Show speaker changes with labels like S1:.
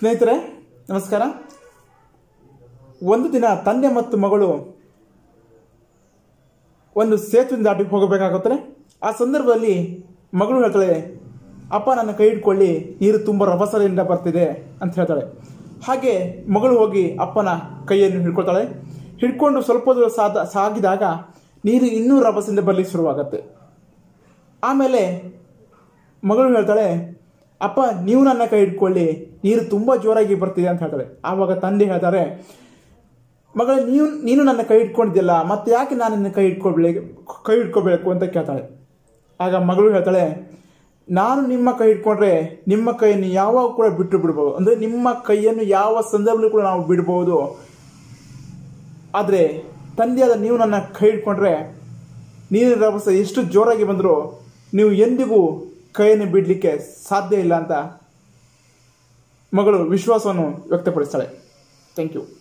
S1: ಸ್ನೇಹಿತರೆ ನಮಸ್ಕಾರ ಒಂದು ದಿನ ತಂದೆ ಮತ್ತು ಮಗಳು ಒಂದು ಸೇತುವೆ ದಾಟಿ ಹೋಗಬೇಕಾಗುತ್ತದೆ ಆ ಸಂದರ್ಭದಲ್ಲಿ ಮಗಳು ಹೇಳ್ತಾಳೆ ಅಪ್ಪ ನನ್ನ ಕೈ ಹಿಡ್ಕೊಳ್ಳಿ ನೀರು ತುಂಬ ರಭಸದಿಂದ ಬರ್ತಿದೆ ಅಂತ ಹೇಳ್ತಾಳೆ ಹಾಗೆ ಮಗಳು ಹೋಗಿ ಅಪ್ಪನ ಕೈಯನ್ನು ಹಿಡ್ಕೊಳ್ತಾಳೆ ಹಿಡ್ಕೊಂಡು ಸ್ವಲ್ಪ ದೂರ ಸಾದ ಸಾಗಿದಾಗ ನೀರು ಇನ್ನೂ ರಭಸದಿಂದ ಬರಲಿಕ್ಕೆ ಶುರುವಾಗತ್ತೆ ಆಮೇಲೆ ಮಗಳು ಹೇಳ್ತಾಳೆ ಅಪ್ಪ ನೀವು ನನ್ನ ಕೈ ಹಿಡ್ಕೊಳ್ಳಿ ನೀರು ತುಂಬ ಜೋರಾಗಿ ಬರ್ತಿದೆ ಅಂತ ಹೇಳ್ತಾಳೆ ಆವಾಗ ತಂದೆ ಹೇಳ್ತಾರೆ ಮಗಳ ನೀವು ನೀನು ನನ್ನ ಕೈ ಹಿಡ್ಕೊಂಡಿದ್ಯಲ್ಲ ಮತ್ತೆ ಯಾಕೆ ನಾನು ನಿನ್ನ ಕೈ ಹಿಡ್ಕೊಳ್ಬೇಕು ಕೈ ಹಿಡ್ಕೋಬೇಕು ಅಂತ ಕೇಳ್ತಾಳೆ ಆಗ ಮಗಳು ಹೇಳ್ತಾಳೆ ನಾನು ನಿಮ್ಮ ಕೈ ಹಿಡ್ಕೊಂಡ್ರೆ ನಿಮ್ಮ ಕೈಯನ್ನು ಯಾವಾಗ ಕೂಡ ಬಿಟ್ಟು ಬಿಡ್ಬೋದು ಅಂದರೆ ನಿಮ್ಮ ಕೈಯನ್ನು ಯಾವ ಸಂದರ್ಭದಲ್ಲೂ ಕೂಡ ನಾವು ಬಿಡ್ಬೋದು ಆದರೆ ತಂದೆಯಾದ ನೀವು ನನ್ನ ಕೈ ಹಿಡ್ಕೊಂಡ್ರೆ ನೀರಿನ ರಭಸ ಎಷ್ಟು ಜೋರಾಗಿ ಬಂದರೂ ನೀವು ಎಂದಿಗೂ ಕೈಯನ್ನು ಬಿಡಲಿಕ್ಕೆ ಸಾಧ್ಯ ಇಲ್ಲ ಅಂತ ಮಗಳು ವಿಶ್ವಾಸವನ್ನು ವ್ಯಕ್ತಪಡಿಸ್ತಾಳೆ ಥ್ಯಾಂಕ್ ಯು